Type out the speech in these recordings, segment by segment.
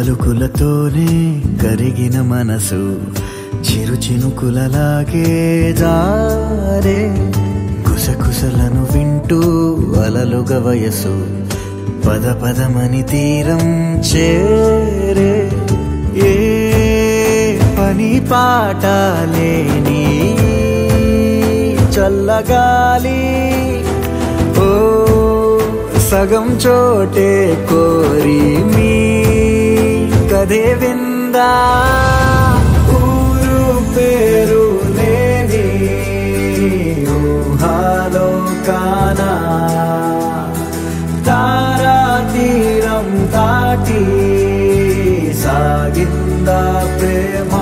పలుకులతోనే కరిగిన మనసు చిరు చినుకులలాగే జారే కుసకుసలను వింటూ అలలుగ వయసు పద పదమని తీరం చేరే ఏ పని పాట లేని చల్లగాలి ఓ సగం చోటే కోరి మీ కథే విందా ఊరు పేరు లేని ఊహాలో కానా తారా తీరం దాటి సాగిందా ప్రేమ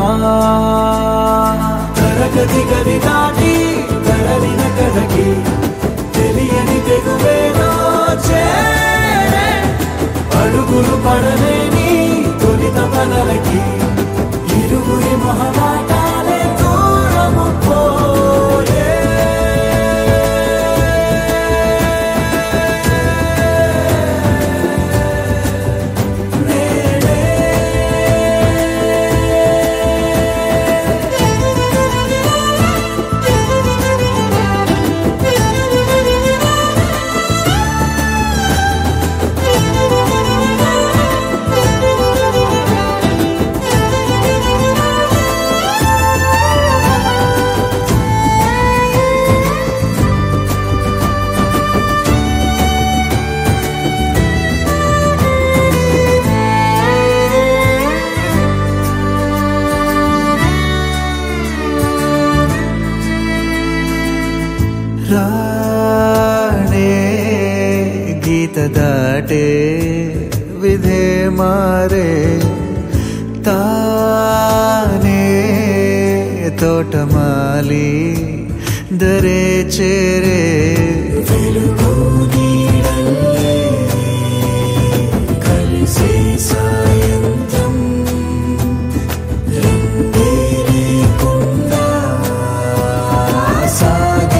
తరగతి గది దాటి తరలిన కథకి తెలియని తెగువేదో చేరే అడుగులు పడలేని తొలిత పనలకి ఇరుగురి మొహమాటాలే దూరము పోయే రాణే గీత దాటే విధే మారే తానే తోటమాలి దరే చేరే వెలుగు నీడల్లే కలిసే సాయంత్రం రంగే లేకుండా సాగే